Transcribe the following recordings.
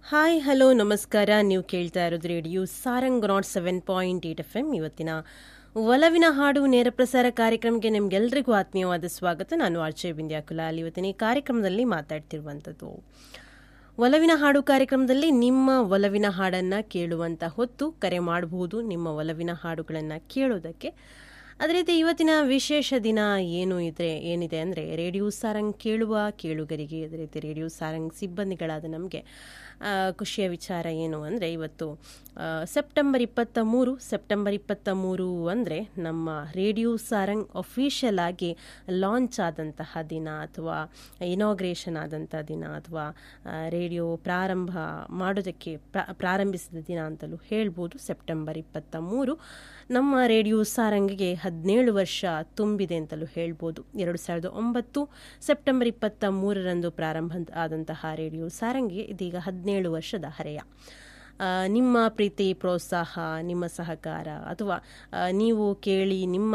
Hi hello ನಮಸ್ಕಾರ ನೀವು ಕೇಳ್ತಾ ಇರೋದು radio Sarang nought seven point eight FM ಎಂ ಇವತ್ತಿನ ಒಲವಿನ ಹಾಡು ನೇರ ಪ್ರಸಾರ ಕಾರ್ಯಕ್ರಮಕ್ಕೆ ನಿಮ್ಗೆಲ್ರಿಗೂ ಆತ್ಮೀಯವಾದ ಸ್ವಾಗತ ನಾನು ಆರ್ಚೆ ಬಿಂದ್ಯಾ ಕುಲಾಲ್ ಇವತ್ತಿನ ಈ ಕಾರ್ಯಕ್ರಮದಲ್ಲಿ ಮಾತಾಡ್ತಿರುವಂಥದ್ದು ಒಲವಿನ ಹಾಡು ಕಾರ್ಯಕ್ರಮದಲ್ಲಿ ನಿಮ್ಮ ಒಲವಿನ ಹಾಡನ್ನು ಕೇಳುವಂಥ ಹೊತ್ತು ಕರೆ ಮಾಡಬಹುದು ನಿಮ್ಮ ಒಲವಿನ ಹಾಡುಗಳನ್ನು ಕೇಳೋದಕ್ಕೆ ಅದೇ ರೀತಿ ಇವತ್ತಿನ ವಿಶೇಷ ದಿನ ಏನು ಇದ್ರೆ ಏನಿದೆ ಅಂದರೆ ರೇಡಿಯೋ ಸಾರಂಗ್ ಕೇಳುವ ಕೇಳುಗರಿಗೆ ಅದೇ ರೀತಿ ರೇಡಿಯೋ ಸಾರಂಗ್ ಸಿಬ್ಬಂದಿಗಳಾದ ನಮಗೆ ಖುಷಿಯ ವಿಚಾರ ಏನು ಅಂದರೆ ಇವತ್ತು ಆ, ಸೆಪ್ಟೆಂಬರ್ ಇಪ್ಪತ್ತ ಮೂರು ಸೆಪ್ಟೆಂಬರ್ ಇಪ್ಪತ್ತ ಮೂರು ಅಂದರೆ ನಮ್ಮ ರೇಡಿಯೋ ಸಾರಂಗ್ ಅಫಿಷಿಯಲ್ ಆಗಿ ಲಾಂಚ್ ಆದಂತಹ ದಿನ ಅಥವಾ ಇನಾಗ್ರೇಷನ್ ಆದಂಥ ದಿನ ಅಥವಾ ಆ, ರೇಡಿಯೋ ಪ್ರಾರಂಭ ಮಾಡೋದಕ್ಕೆ ಪ್ರಾ- ಪ್ರಾರಂಭಿಸಿದ ದಿನ ಅಂತಲೂ ಹೇಳ್ಬೋದು ಸೆಪ್ಟೆಂಬರ್ ಇಪ್ಪತ್ತ ಮೂರು ನಮ್ಮ ರೇಡಿಯೋ ಸಾರಂಗಿಗೆ ಹದಿನೇಳು ವರ್ಷ ತುಂಬಿದೆ ಅಂತಲೂ ಹೇಳ್ಬೋದು ಎರಡು ಸಾವಿರದ ಒಂಬತ್ತು ಸೆಪ್ಟೆಂಬರ್ ಇಪ್ಪತ್ತ ಮೂರರಂದು ಪ್ರಾರಂಭ ಆದಂತಹ ರೇಡಿಯೋ ಸಾರಂಗಿಗೆ ಇದೀಗ ಹದಿನೇಳು ವರ್ಷದ ಹರೆಯ ಆ, ನಿಮ್ಮ ಪ್ರೀತಿ ಪ್ರೋತ್ಸಾಹ ನಿಮ್ಮ ಸಹಕಾರ ಅಥವಾ ಆ, ನೀವು ಕೇಳಿ ನಿಮ್ಮ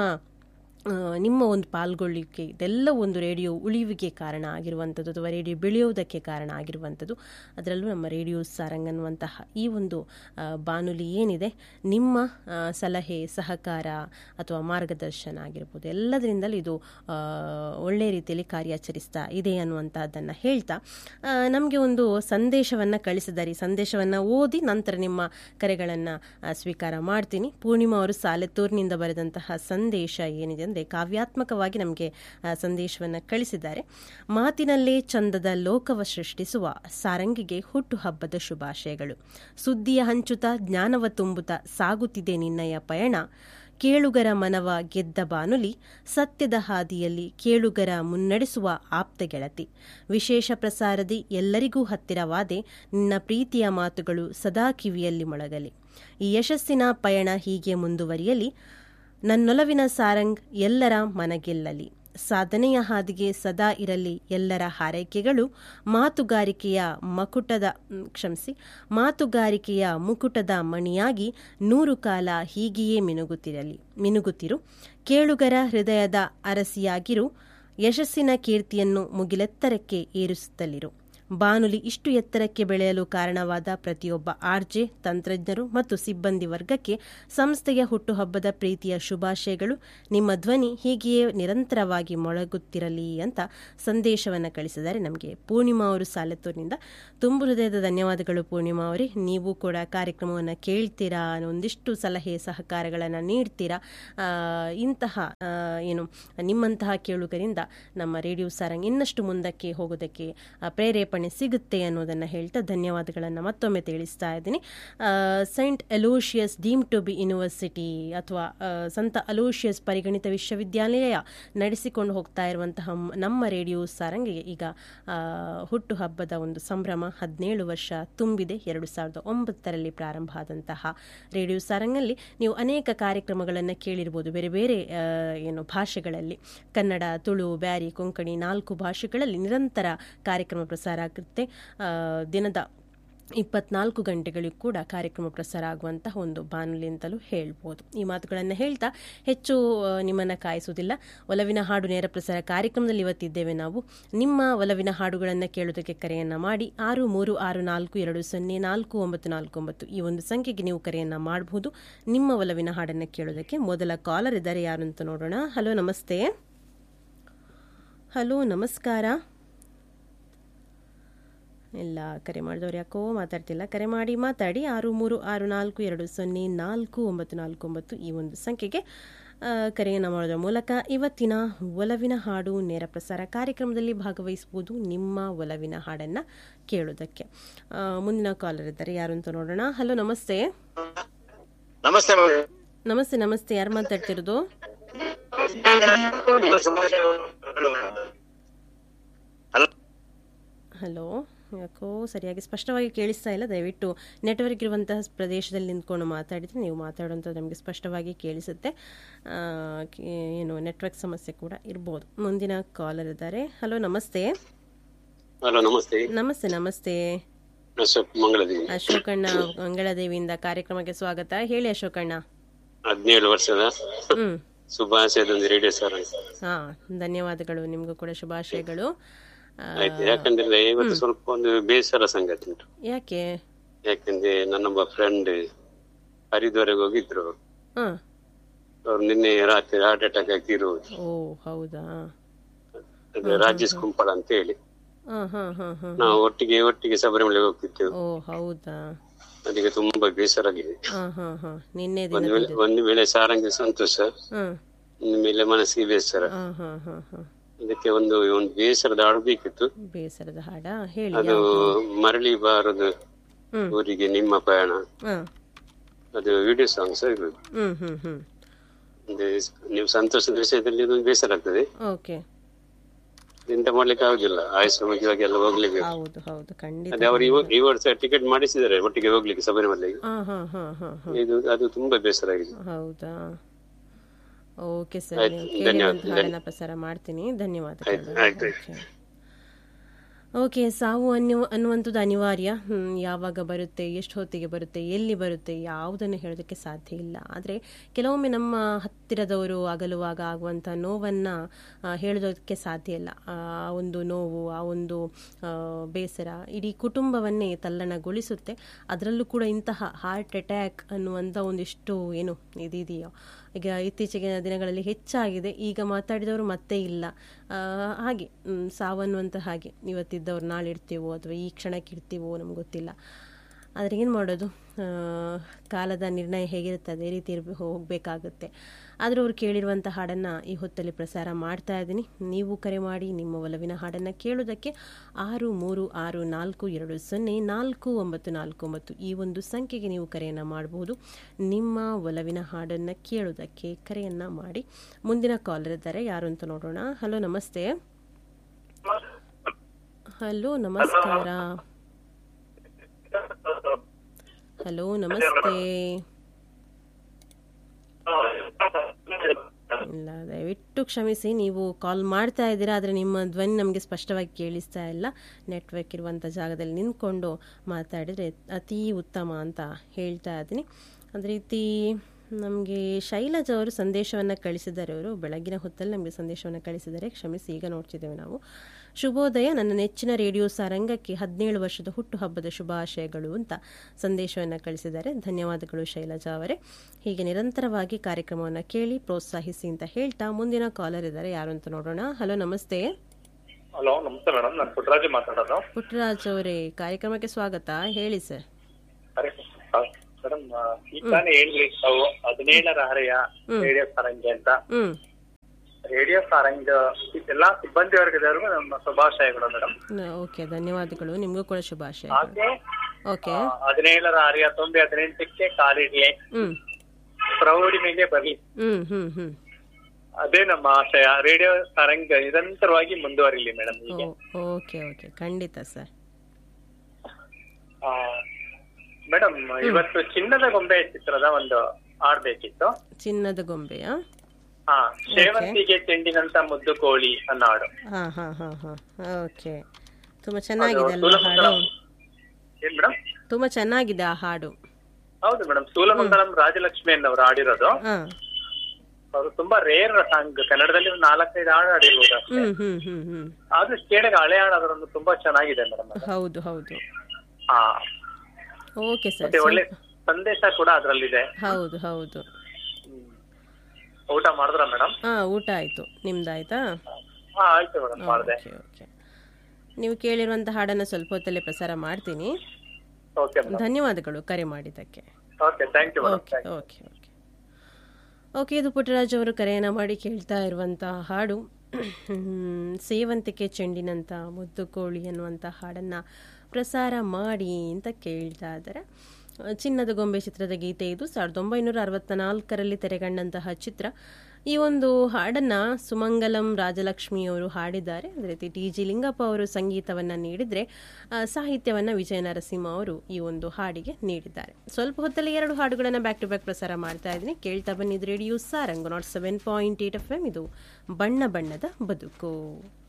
ಆ, ನಿಮ್ಮ ಒಂದು ಪಾಲ್ಗೊಳ್ಳಿಕೆ ಇದೆಲ್ಲ ಒಂದು ರೇಡಿಯೋ ಉಳಿವಿಗೆ ಕಾರಣ ಆಗಿರುವಂಥದ್ದು ಅಥವಾ ರೇಡಿಯೋ ಬೆಳೆಯೋದಕ್ಕೆ ಕಾರಣ ಆಗಿರುವಂಥದ್ದು ಅದರಲ್ಲೂ ನಮ್ಮ ರೇಡಿಯೋ ಸಾರಂಗ್ ಅನ್ನುವಂತಹ ಈ ಒಂದು ಆ, ಬಾನುಲಿ ಏನಿದೆ ನಿಮ್ಮ ಆ, ಸಲಹೆ ಸಹಕಾರ ಅಥವಾ ಮಾರ್ಗದರ್ಶನ ಆಗಿರ್ಬೋದು ಎಲ್ಲದರಿಂದಲೂ ಇದು ಆ, ಒಳ್ಳೆಯ ರೀತಿಯಲ್ಲಿ ಕಾರ್ಯಾಚರಿಸ್ತಾ ಇದೆ ಅನ್ನುವಂಥದ್ದನ್ನು ಹೇಳ್ತಾ ನಮಗೆ ಒಂದು ಸಂದೇಶವನ್ನು ಕಳಿಸಿದ್ದಾರೆ ಈ ಸಂದೇಶವನ್ನು ಓದಿ ನಂತರ ನಿಮ್ಮ ಕರೆಗಳನ್ನು ಸ್ವೀಕಾರ ಮಾಡ್ತೀನಿ ಪೂರ್ಣಿಮಾ ಅವರು ಸಾಲೆತ್ತೂರಿನಿಂದ ಬರೆದಂತಹ ಸಂದೇಶ ಏನಿದೆ ಅಂದರೆ ಕಾವ್ಯಾತ್ಮಕವಾಗಿ ನಮಗೆ ಸಂದೇಶವನ್ನು ಕಳಿಸಿದ್ದಾರೆ ಮಾತಿನಲ್ಲೇ ಚಂದದ ಲೋಕವ ಸೃಷ್ಟಿಸುವ ಸಾರಂಗಿಗೆ ಹುಟ್ಟುಹಬ್ಬದ ಶುಭಾಶಯಗಳು ಸುದ್ದಿಯ ಹಂಚುತ್ತಾ ಜ್ಞಾನವ ತುಂಬುತ್ತಾ ಸಾಗುತ್ತಿದೆ ನಿನ್ನಯ ಪಯಣ ಕೇಳುಗರ ಮನವ ಗೆದ್ದ ಬಾನುಲಿ ಸತ್ಯದ ಹಾದಿಯಲ್ಲಿ ಕೇಳುಗರ ಮುನ್ನಡೆಸುವ ಆಪ್ತ ಗೆಳತಿ ವಿಶೇಷ ಪ್ರಸಾರದಿ ಎಲ್ಲರಿಗೂ ಹತ್ತಿರವಾದೆ ನಿನ್ನ ಪ್ರೀತಿಯ ಮಾತುಗಳು ಸದಾ ಕಿವಿಯಲ್ಲಿ ಮೊಳಗಲಿ ಈ ಯಶಸ್ಸಿನ ಪಯಣ ಹೀಗೆ ಮುಂದುವರಿಯಲಿ ನನ್ನೊಲವಿನ ಸಾರಂಗ್ ಎಲ್ಲರ ಮನಗೆಲ್ಲಲಿ ಸಾಧನೆಯ ಹಾದಿಗೆ ಸದಾ ಇರಲಿ ಎಲ್ಲರ ಹಾರೈಕೆಗಳು ಮಾತುಗಾರಿಕೆಯ ಮಕುಟದ ಮ್, ಕ್ಷಮಿಸಿ ಮಾತುಗಾರಿಕೆಯ ಮುಕುಟದ ಮಣಿಯಾಗಿ ನೂರು ಕಾಲ ಹೀಗೆಯೇ ಮಿನುಗುತ್ತಿರಲಿ ಮಿನುಗುತ್ತಿರು ಕೇಳುಗರ ಹೃದಯದ ಅರಸಿಯಾಗಿರು ಯಶಸ್ಸಿನ ಕೀರ್ತಿಯನ್ನು ಮುಗಿಲೆತ್ತರಕ್ಕೆ ಏರಿಸುತ್ತಲಿರು ಬಾನುಲಿ ಇಷ್ಟು ಎತ್ತರಕ್ಕೆ ಬೆಳೆಯಲು ಕಾರಣವಾದ ಪ್ರತಿಯೊಬ್ಬ ಆರ್ಜೆ ತಂತ್ರಜ್ಞರು ಮತ್ತು ಸಿಬ್ಬಂದಿ ವರ್ಗಕ್ಕೆ ಸಂಸ್ಥೆಯ ಹುಟ್ಟುಹಬ್ಬದ ಪ್ರೀತಿಯ ಶುಭಾಶಯಗಳು ನಿಮ್ಮ ಧ್ವನಿ ಹೀಗೆಯೇ ನಿರಂತರವಾಗಿ ಮೊಳಗುತ್ತಿರಲಿ ಅಂತ ಸಂದೇಶವನ್ನು ಕಳಿಸಿದ್ದಾರೆ ನಮಗೆ ಪೂರ್ಣಿಮಾ ಅವರು ಸಾಲೆತ್ತೂರಿನಿಂದ ತುಂಬು ಹೃದಯದ ಧನ್ಯವಾದಗಳು ಪೂರ್ಣಿಮಾ ಅವರೇ ನೀವು ಕೂಡ ಕಾರ್ಯಕ್ರಮವನ್ನು ಕೇಳ್ತೀರಾ ಒಂದಿಷ್ಟು ಸಲಹೆ ಸಹಕಾರಗಳನ್ನು ನೀಡ್ತೀರಾ ಆ, ಇಂತಹ ಆ, ಏನು ನಿಮ್ಮಂತಹ ಕೇಳುಗರಿಂದ ನಮ್ಮ ರೇಡಿಯೋ ಸಾರಂಗ್ ಇನ್ನಷ್ಟು ಮುಂದಕ್ಕೆ ಹೋಗೋದಕ್ಕೆ ಆ, ಪ್ರೇರೇಪಣೆ ಸಿಗುತ್ತೆ ಅನ್ನೋದನ್ನು ಹೇಳ್ತಾ ಧನ್ಯವಾದಗಳನ್ನು ಮತ್ತೊಮ್ಮೆ ತಿಳಿಸ್ತಾ ಇದ್ದೀನಿ saint Aloysius deem to be university ಅಥವಾ ಆ, ಸಂತ ಅಲೋಷಿಯಸ್ ಪರಿಗಣಿತ ವಿಶ್ವವಿದ್ಯಾನಿಲಯ ನಡೆಸಿಕೊಂಡು ಹೋಗ್ತಾ ಇರುವಂತಹ ಮ್- ನಮ್ಮ ರೇಡಿಯೋ ಸಾರಂಗಿಗೆ ಈಗ ಆ, ಹುಟ್ಟುಹಬ್ಬದ ಒಂದು ಸಂಭ್ರಮ ಹದಿನೇಳು ವರ್ಷ ತುಂಬಿದೆ ಎರಡು ಸಾವಿರದ ಒಂಬತ್ತರಲ್ಲಿ ಪ್ರಾರಂಭ ಆದಂತಹ ರೇಡಿಯೋ ಸಾರಂಗಲ್ಲಿ ನೀವು ಅನೇಕ ಕಾರ್ಯಕ್ರಮಗಳನ್ನು ಕೇಳಿರ್ಬೋದು ಬೇರೆ ಬೇರೆ ಆ, ಏನು ಭಾಷೆಗಳಲ್ಲಿ ಕನ್ನಡ ತುಳು ಬ್ಯಾರಿ ಕೊಂಕಣಿ ನಾಲ್ಕು ಭಾಷೆಗಳಲ್ಲಿ ನಿರಂತರ ಕಾರ್ಯಕ್ರಮ ಪ್ರಸಾರ ಆಗುತ್ತೆ ಆ, ದಿನದ ಇಪ್ಪತ್ನಾಲ್ಕು ಗಂಟೆಗಳಿಗೂ ಕೂಡ ಕಾರ್ಯಕ್ರಮ ಪ್ರಸಾರ ಆಗುವಂತಹ ಒಂದು ಬಾನುಲಿ ಅಂತಲೂ ಹೇಳ್ಬೋದು ಈ ಮಾತುಗಳನ್ನು ಹೇಳ್ತಾ ಹೆಚ್ಚು ಆ, ನಿಮ್ಮನ್ನು ಕಾಯಿಸುವುದಿಲ್ಲ ಒಲವಿನ ಹಾಡು ನೇರ ಪ್ರಸಾರ ಕಾರ್ಯಕ್ರಮದಲ್ಲಿ ಇವತ್ತಿದ್ದೇವೆ ನಾವು ನಿಮ್ಮ ಒಲವಿನ ಹಾಡುಗಳನ್ನು ಕೇಳೋದಕ್ಕೆ ಕರೆಯನ್ನು ಮಾಡಿ ಆರು ಮೂರು ಆರು ನಾಲ್ಕು ಎರಡು ಸೊನ್ನೆ ನಾಲ್ಕು ಒಂಬತ್ತು ನಾಲ್ಕು ಒಂಬತ್ತು ಈ ಒಂದು ಸಂಖ್ಯೆಗೆ ನೀವು ಕರೆಯನ್ನು ಮಾಡಬಹುದು ನಿಮ್ಮ ಒಲವಿನ ಹಾಡನ್ನು ಕೇಳೋದಕ್ಕೆ ಮೊದಲ ಕಾಲರ್ ಇದ್ದಾರೆ ಯಾರು ಅಂತ ನೋಡೋಣ ಹಲೋ ನಮಸ್ತೆ ಹಲೋ ನಮಸ್ಕಾರ ಇಲ್ಲ ಕರೆ ಮಾಡಿದವ್ರು ಯಾಕೋ ಮಾತಾಡ್ತಿಲ್ಲ ಕರೆ ಮಾಡಿ ಮಾತಾಡಿ ಆರು ಮೂರು ಆರು ನಾಲ್ಕು ಎರಡು ಸೊನ್ನೆ ನಾಲ್ಕು ಒಂಬತ್ತು ನಾಲ್ಕು ಒಂಬತ್ತು ಈ ಒಂದು ಸಂಖ್ಯೆಗೆ ಆ, ಕರೆಯನ್ನು ಮಾಡೋದ್ರ ಮೂಲಕ ಇವತ್ತಿನ ಒಲವಿನ ಹಾಡು ನೇರ ಪ್ರಸಾರ ಕಾರ್ಯಕ್ರಮದಲ್ಲಿ ಭಾಗವಹಿಸ್ಬೋದು ನಿಮ್ಮ ಒಲವಿನ ಹಾಡನ್ನು ಕೇಳೋದಕ್ಕೆ ಆ, ಮುಂದಿನ ಕಾಲರ್ ಇದ್ದಾರೆ ಯಾರು ಅಂತ ನೋಡೋಣ ಹಲೋ ನಮಸ್ತೆ ನಮಸ್ತೆ ಮೇಡಮ್. ನಮಸ್ತೆ ನಮಸ್ತೆ ಯಾರು ಮಾತಾಡ್ತಿರೋದು ಹಲೋ ಹಲೋ ಯಾಕೋ ಸರಿಯಾಗಿ ಸ್ಪಷ್ಟವಾಗಿ ಕೇಳಿಸ್ತಾ ಇಲ್ಲ ದಯವಿಟ್ಟು ನೆಟ್ವರ್ಕ್ ಇರುವಂತಹ ಪ್ರದೇಶದಲ್ಲಿ ನಿಂತ್ಕೊಂಡು ಮಾತಾಡಿದರೆ ನೀವು ಮಾತಾಡುವಂಥದ್ದು ನಮಗೆ ಸ್ಪಷ್ಟವಾಗಿ ಕೇಳಿಸುತ್ತೆ ಆ, ಕೆ- ಏನು ನೆಟ್ವರ್ಕ್ ಸಮಸ್ಯೆ ಕೂಡ ಇರ್ಬೋದು ಮುಂದಿನ ಕಾಲರ್ ಇದ್ದಾರೆ ಹಲೋ ನಮಸ್ತೆ ಹಲೋ ನಮಸ್ತೆ ನಮಸ್ತೆ ನಮಸ್ತೆ ಅಶೋಕ್ ಮಂಗಳದೇವಿ ಅಶೋಕಣ್ಣ ಮಂಗಳದೇವಿಯಿಂದ ಕಾರ್ಯಕ್ರಮಕ್ಕೆ ಸ್ವಾಗತ ಹೇಳಿ ಅಶೋಕಣ್ಣ ಹದಿನೇಳು ವರ್ಷದ ಹ್ಮ್ ಶುಭಾಶಯದೊಂದು ರೇಡಿಯೋ ಸರ್ ಹಾ ಧನ್ಯವಾದಗಳು ನಿಮಗೂ ಕೂಡ ಶುಭಾಶಯಗಳು ಆಯ್ತು ಯಾಕಂದ್ರೆ ಇವತ್ತು ಸ್ವಲ್ಪ ಒಂದು ಬೇಸರ ಸಂಗತಿ ಉಂಟು ಯಾಕೆ ಯಾಕಂದ್ರೆ ನನ್ನೊಬ್ಬ ಫ್ರೆಂಡ್ ಹರಿದ್ವಾರಕ್ಕೆ ಹೋಗಿದ್ರು ಹಾ ಅವ್ರು ನಿನ್ನೆ ರಾತ್ರಿ ಹಾರ್ಟ್ ಅಟ್ಯಾಕ್ ಆಗಿ ತೀರುವುದು ಓ ಹೌದಾ ಅದು ರಾಜೇಶ್ ಕುಂಪಳ ಅಂತ ಹೇಳಿ ಹಾ ಹಾ ಹಾ ಹಾ ನಾವು ಒಟ್ಟಿಗೆ ಒಟ್ಟಿಗೆ ಶಬರಿಮಲೆಗೆ ಹೋಗ್ತಿದ್ದೆವು ಓ ಹೌದಾ ಅದಕ್ಕೆ ತುಂಬಾ ಬೇಸರ ಆಗಿದೆ ಹಾ ಹಾ ಹಾ ನಿನ್ನೆ ಒಂದು ದಿನ ವೇಳೆ ಒಂದು ವೇಳೆ ಸಾರಂಗಿ ಸಂತೋಷ ಹಾ ಇನ್ನು ಮೇಲೆ ಮನಸ್ಸಿಗೆ ಬೇಸರ ಹಾ ಹಾ ಹಾ ಹಾ ಅದಕ್ಕೆ ಒಂದು ಒಂದು ಬೇಸರದ ಹಾಡು ಬೇಕಿತ್ತು ಬೇಸರದ ಹಾಡ ಹೇಳಿ ಅದು ಮರಳಿ ಬಾರದು ಹ್ಮ್. ಊರಿಗೆ ನಿಮ್ಮ ಪಯಣ ಹಾ ಅದು ವಿಡಿಯೋ ಸಾಂಗ್ಸ್ ಇರ್ಬೇಕು ಹ್ಮ್ ಹ್ಮ್ ಹ್ಮ್ ಅಂದ್ರೆ ನೀವು ಸಂತೋಷದ ವಿಷಯದಲ್ಲಿ ಇದೊಂದು ಬೇಸರ ಆಗ್ತದೆ ಓಕೆ ಎಂತ ಮಾಡ್ಲಿಕ್ಕೆ ಆಗುದಿಲ್ಲ ಆಯುಷ್ಮಾಗಿ ಎಲ್ಲ ಹೋಗ್ಲಿಕ್ಕೆ ಹೌದು ಹೌದು ಖಂಡಿತ ಅದೇ ಅವರು ಈ ವರ್ಷ ಟಿಕೆಟ್ ಮಾಡಿಸಿದ್ದಾರೆ ಒಟ್ಟಿಗೆ ಹೋಗ್ಲಿಕ್ಕೆ ಶಬರಿಮಲೆಗೆ ಹಾ ಹಾ ಹಾ ಹಾ ಹಾ ಇದು ಅದು ತುಂಬಾ ಬೇಸರ ಆಗಿದೆ ಹೌದಾ ಓಕೆ ಸರ್ ಆಯ್ತು, ನೀವು ಧನ್ಯವಾದ, ಕೇಳಿದಂತ ಹಾಡನ್ನ ಪ್ರಸಾರ ಮಾಡ್ತೀನಿ ಧನ್ಯವಾದಗಳು ಆಯ್ತು, ಓಕೆ. ಓಕೆ ಸಾವು ಅನ್ಯು ಅನ್ನುವಂಥದ್ದು ಅನಿವಾರ್ಯ ಹ್ಮ್, ಯಾವಾಗ ಬರುತ್ತೆ ಎಷ್ಟು ಹೊತ್ತಿಗೆ ಬರುತ್ತೆ ಎಲ್ಲಿ ಬರುತ್ತೆ ಯಾವುದನ್ನು ಹೇಳೋದಕ್ಕೆ ಸಾಧ್ಯ ಇಲ್ಲ ಆದರೆ ಕೆಲವೊಮ್ಮೆ ನಮ್ಮ ಹತ್ತಿರದವರು ಅಗಲುವಾಗ ಆಗುವಂಥ ನೋವನ್ನು ಹೇಳೋದಕ್ಕೆ ಸಾಧ್ಯ ಇಲ್ಲ ಆ ಒಂದು ನೋವು ಆ ಒಂದು ಆ, ಬೇಸರ ಇಡೀ ಕುಟುಂಬವನ್ನೇ ತಲ್ಲಣಗೊಳಿಸುತ್ತೆ ಅದರಲ್ಲೂ ಕೂಡ ಇಂತಹ ಹಾರ್ಟ್ ಅಟ್ಯಾಕ್ ಅನ್ನುವಂಥ ಒಂದಿಷ್ಟು ಏನು ಇದಿದೆಯೋ ಈಗ ಇತ್ತೀಚೆಗಿನ ದಿನಗಳಲ್ಲಿ ಹೆಚ್ಚಾಗಿದೆ ಈಗ ಮಾತಾಡಿದವರು ಮತ್ತೆ ಇಲ್ಲ ಆ, ಹಾಗೆ ಮ್, ಸಾವನ್ನುವಂಥ ಹಾಗೆ ಇವತ್ತಿದ್ದವ್ರು ನಾಳೆ ಇರ್ತೀವೋ ಅಥವಾ ಈ ಕ್ಷಣಕ್ಕೆ ಇರ್ತೀವೋ ನಮ್ಗೆ ಗೊತ್ತಿಲ್ಲ ಆದರೆ ಏನು ಮಾಡೋದು ಆ, ಕಾಲದ ನಿರ್ಣಯ ಹೇಗಿರುತ್ತೆ ಅದೇ ರೀತಿ ಇರ್ಬೇ ಹೋಗಬೇಕಾಗುತ್ತೆ ಆದರೂ ಅವ್ರು ಕೇಳಿರುವಂಥ ಹಾಡನ್ನು ಈ ಹೊತ್ತಲ್ಲಿ ಪ್ರಸಾರ ಮಾಡ್ತಾ ಇದ್ದೀನಿ ನೀವು ಕರೆ ಮಾಡಿ ನಿಮ್ಮ ಒಲವಿನ ಹಾಡನ್ನು ಕೇಳೋದಕ್ಕೆ ಆರು ಮೂರು ಆರು ನಾಲ್ಕು ಎರಡು ಸೊನ್ನೆ ನಾಲ್ಕು ಒಂಬತ್ತು ನಾಲ್ಕು ಒಂಬತ್ತು ಈ ಒಂದು ಸಂಖ್ಯೆಗೆ ನೀವು ಕರೆಯನ್ನು ಮಾಡಬಹುದು ನಿಮ್ಮ ಒಲವಿನ ಹಾಡನ್ನು ಕೇಳೋದಕ್ಕೆ ಕರೆಯನ್ನು ಮಾಡಿ ಮುಂದಿನ ಕಾಲರ್ ಇದ್ದಾರೆ ಯಾರು ಅಂತ ನೋಡೋಣ ಹಲೋ ನಮಸ್ತೆ ಹಲೋ ನಮಸ್ಕಾರ ಹಲೋ ನಮಸ್ತೆ ಇಲ್ಲ ದಯವಿಟ್ಟು ಕ್ಷಮಿಸಿ ನೀವು ಕಾಲ್ ಮಾಡ್ತಾ ಇದ್ದೀರಾ ಆದರೆ ನಿಮ್ಮ ಧ್ವನಿ ನಮಗೆ ಸ್ಪಷ್ಟವಾಗಿ ಕೇಳಿಸ್ತಾ ಇಲ್ಲ ನೆಟ್ವರ್ಕ್ ಇರುವಂಥ ಜಾಗದಲ್ಲಿ ನಿಂತ್ಕೊಂಡು ಮಾತಾಡಿದರೆ ಅತೀ ಉತ್ತಮ ಅಂತ ಹೇಳ್ತಾ ಇದ್ದೀನಿ ಅದೇ ರೀತಿ ನಮಗೆ ಶೈಲಜ್ ಅವರು ಸಂದೇಶವನ್ನು ಕಳಿಸಿದ್ದಾರೆ ಅವರು ಬೆಳಗಿನ ಹೊತ್ತಲ್ಲಿ ನಮಗೆ ಸಂದೇಶವನ್ನು ಕಳಿಸಿದ್ದಾರೆ ಕ್ಷಮಿಸಿ ಈಗ ನೋಡ್ತಿದ್ದೇವೆ ನಾವು ಶುಭೋದಯ ನನ್ನ ನೆಚ್ಚಿನ ರೇಡಿಯೋ ಸಾರಂಗಕ್ಕೆ ಹದಿನೇಳು ವರ್ಷದ ಹುಟ್ಟುಹಬ್ಬದ ಶುಭಾಶಯಗಳು ಅಂತ ಸಂದೇಶವನ್ನು ಕಳಿಸಿದ್ದಾರೆ ಧನ್ಯವಾದಗಳು ಶೈಲಜಾ ಅವರೇ ಹೀಗೆ ನಿರಂತರವಾಗಿ ಕಾರ್ಯಕ್ರಮವನ್ನು ಕೇಳಿ ಪ್ರೋತ್ಸಾಹಿಸಿ ಅಂತ ಹೇಳ್ತಾ ಮುಂದಿನ ಕಾಲರ್ ಇದ್ದಾರೆ ಯಾರು ಅಂತ ನೋಡೋಣ ಹಲೋ ನಮಸ್ತೆ ಹಲೋ ನಮಸ್ತೆ ಮೇಡಮ್ ನಾನು ಪುಟ್ಟರಾಜು ಮಾತಾಡೋದು ಪುಟ್ಟರಾಜ್ ಅವರೇ ಕಾರ್ಯಕ್ರಮಕ್ಕೆ ಸ್ವಾಗತ ಹೇಳಿ ಸರ್ ಮೇಡಮ್ ಈಗ ತಾನೇ ಹೇಳಿದ್ರಿ ತಾವು ಹದಿನೇಳರ ಹರೆಯ ರೇಡಿಯೋ ಸಾರಂಗಿ ಅಂತ ಹ್ಮ್ ರೇಡಿಯೋ ಸಾರಂಗ್ ಎಲ್ಲಾ ಸಿಬ್ಬಂದಿ ವರ್ಗದವರಿಗೂ ನಮ್ಮ ಶುಭಾಶಯಗಳು ಮೇಡಮ್ ಓಕೆ ಧನ್ಯವಾದಗಳು ನಿಮಗೂ ಕೂಡ ಶುಭಾಶಯ ಹಾಗೆ ಓಕೆ ಆ, ಹದಿನೇಳರ ಹರೆಯ ತುಂಬಿ ಹದಿನೆಂಟಕ್ಕೆ ಕಾಲಿಡ್ಲಿ ಹ್ಮ್ ಪ್ರೌಢಿಮೆಗೆ ಬರ್ಲಿ ಹ್ಮ್ ಹ್ಮ್ ಹ್ಮ್ ಅದೇ ನಮ್ಮ ಆಶಯ ರೇಡಿಯೋ ಸಾರಂಗ್ ನಿರಂತರವಾಗಿ ಮುಂದುವರಿಲಿ ಮೇಡಮ್ ಹೀಗೆ ಓಕೆ ಓಕೆ ಖಂಡಿತ ಸರ್ ಮೇಡಮ್ ಇವತ್ತು ಚಿನ್ನದ ಗೊಂಬೆ ಚಿತ್ರದ ಒಂದು ಹಾಡ್ಬೇಕಿತ್ತು ಚಿನ್ನದ ಗೊಂಬೆಯಾ ಹಾ ಸೇವಂತಿಗೆ ಚೆಂಡಿನಂತ ಮುದ್ದು ಕೋಳಿ ಅನ್ನೋ ಹಾಡು ಹಾ ಹಾ ಹಾ ಹಾ ಓಕೆ ತುಂಬ ಚೆನ್ನಾಗಿದೆ ಅಲ್ವಾ ಹಾಡು ಏನ್ ಮೇಡಮ್ ತುಂಬ ಚೆನ್ನಾಗಿದೆ ಆ ಹಾಡು ಹೌದು ಮೇಡಮ್ ಸೂಲಮಂಗಲಂ ರಾಜಲಕ್ಷ್ಮಿ ಅನ್ನೋರು ಹಾಡಿರೋದು ಹಾ ಅವರು ತುಂಬಾ ರೇರ್ ಸಾಂಗ್ ಕನ್ನಡದಲ್ಲಿ ಒಂದು ನಾಲ್ಕೈದು ಹಾಡು ಹಾಡಿರ್ಬೋದು ಅಷ್ಟೇ ಹ್ಮ್ ಹ್ಮ್ ಹ್ಮ್ ಹ್ಮ್ ಆದ್ರೂ ಕೇಳಿದ ಹಳೆ ಹಾಡು ಅದರೊಂದು ತುಂಬಾ ಚೆನ್ನಾಗಿದೆ ಮೇಡಮ್ ಹೌದು ಹೌದು ಹಾ ಓಕೆ ಸರ್ ಮತ್ತೆ ಒಳ್ಳೆ ಸಂದೇಶ ಕೂಡ ಅದ್ರಲ್ಲಿದೆ ಹೌದು ಹೌದು ಹ್ಮ್. ಊಟ ಮಾಡಿದ್ರ ಮೇಡಮ್ ಹಾ ಊಟ ಆಯ್ತು ನಿಮ್ದಾಯ್ತಾ ಹಾ ಆಯ್ತು ಮೇಡಮ್ ಮಾಡಿದೆ ಓಕೆ ಓಕೆ ನೀವು ಕೇಳಿರುವಂಥ ಹಾಡನ್ನು ಸ್ವಲ್ಪ ಹೊತ್ತಲ್ಲೇ ಪ್ರಸಾರ ಮಾಡ್ತೀನಿ ಓಕೆ ಮೇಡಮ್ ಧನ್ಯವಾದಗಳು ಕರೆ ಮಾಡಿದ್ದಕ್ಕೆ okay thank you madam okay okay okay okay ಇದು ಪುಟ್ಟರಾಜ್ ಅವರು ಕರೆಯನ್ನು ಮಾಡಿ ಕೇಳ್ತಾ ಇರುವಂಥ ಹಾಡು ಹ್ಮ್, ಸೇವಂತಿಗೆ ಚೆಂಡಿನಂಥ ಮುದ್ದು ಕೋಳಿ ಅನ್ನುವಂಥ ಹಾಡನ್ನು ಪ್ರಸಾರ ಮಾಡಿ ಅಂತ ಕೇಳ್ತಾ ಇದ್ದಾರೆ ಅಹ್, ಚಿನ್ನದ ಗೊಂಬೆ ಚಿತ್ರದ ಗೀತೆ ಇದು ಸಾವಿರದ ಒಂಬೈನೂರ ಅರವತ್ತ ನಾಲ್ಕರಲ್ಲಿ ತೆರೆಗಂಡಂತಹ ಚಿತ್ರ ಈ ಒಂದು ಹಾಡನ್ನು ಸುಮಂಗಲಂ ರಾಜಲಕ್ಷ್ಮಿಯವರು ಹಾಡಿದ್ದಾರೆ ಅದೇ ರೀತಿ ಟಿ ಜಿ ಲಿಂಗಪ್ಪ ಅವರು ಸಂಗೀತವನ್ನು ನೀಡಿದರೆ ಸಾಹಿತ್ಯವನ್ನು ವಿಜಯ ನರಸಿಂಹ ಅವರು ಈ ಒಂದು ಹಾಡಿಗೆ ನೀಡಿದ್ದಾರೆ ಸ್ವಲ್ಪ ಹೊತ್ತಲ್ಲಿ ಎರಡು ಹಾಡುಗಳನ್ನು ಬ್ಯಾಕ್ ಟು ಬ್ಯಾಕ್ ಪ್ರಸಾರ ಮಾಡ್ತಾ ಇದ್ದೀನಿ ಕೇಳ್ತಾ ಬನ್ನಿದ್ದು radio Sarang nought seven point eight FM ಎಮ್ ಇದು ಬಣ್ಣ ಬಣ್ಣದ ಬದುಕು